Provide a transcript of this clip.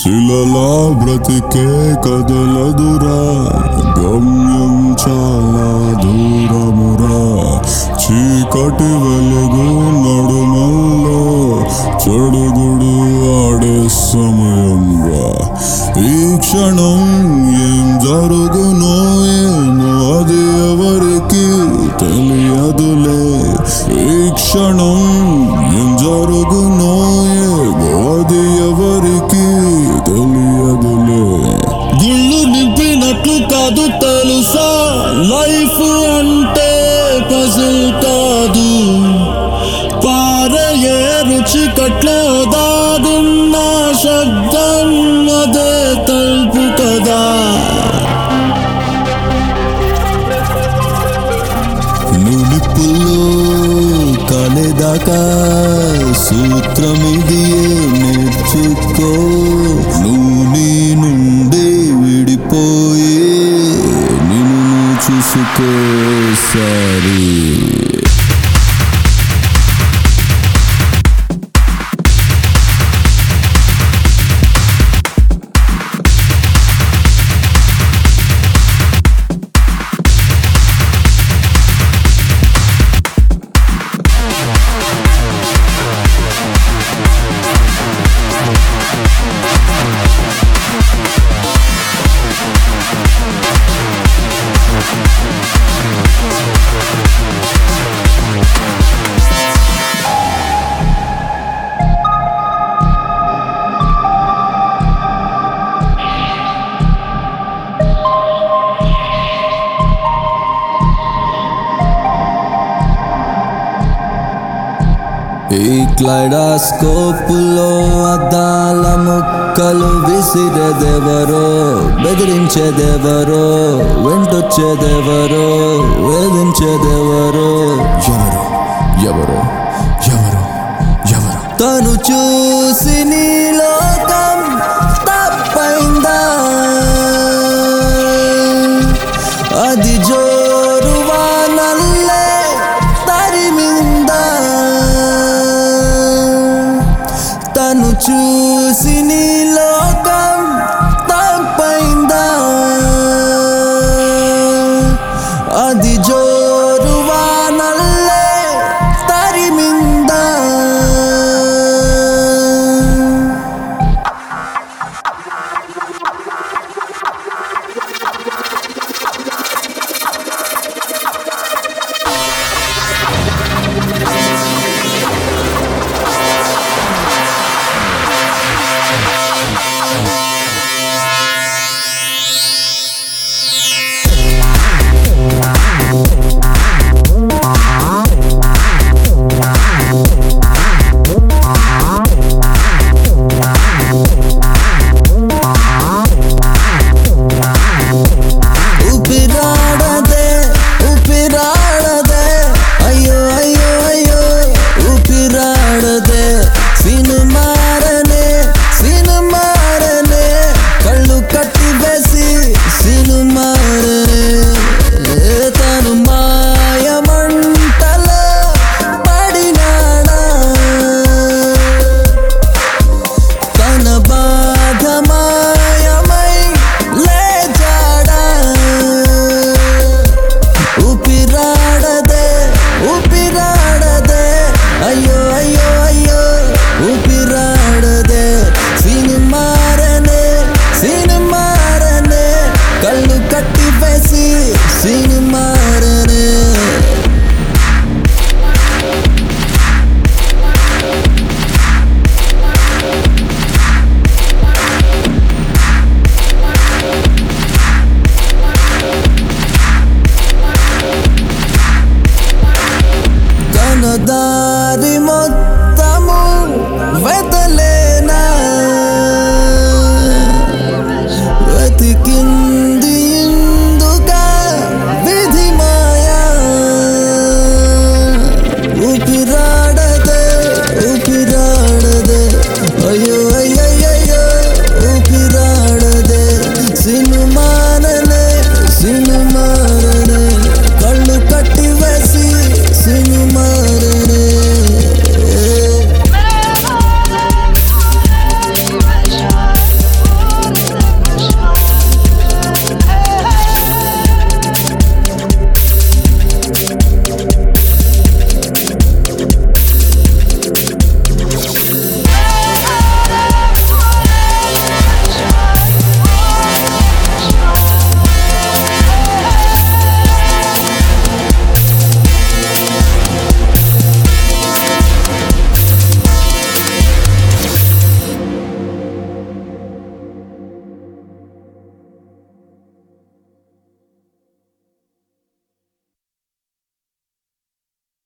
శిలలా బ్రతికే కదలదురా గమ్యం చాలా దూరమురా చీకటి వెలుగు నడుమల్లో చెడుగుడు ఆడే సమయం రా ఈ క్షణం ఏం జరుగునో ఏమో అది ఎవరికి తెలియదులే ఈ క్షణం ఏం జరుగునో ఏమో అది ఎవరికి తెలియదులే గుళ్ళు నింపినట్లు కాదు తెలుసా లైఫ్ అంటే పజిల్ కాదు పారయే రుచి కట్లో దాగున్న శబ్దం అదే తలుపు కదా నులిపుల్లో కలెదాకా సూత్రమిది నేర్చుకో నువ్వు నీ నుండి విడిపోయి నిన్ను నువ్వు చూసుకో సరే ఈ క్లైడాస్కోపులో అద్దాల ముక్కలు విసిరేదెవరో బెదిరించేదెవరో వెంటొచ్చేదెవరో వేధించేదెవరో ఎవరు ఎవరు ఎవరు ఎవరు తను చూసి నీ లోకం తప్పైందా అది జో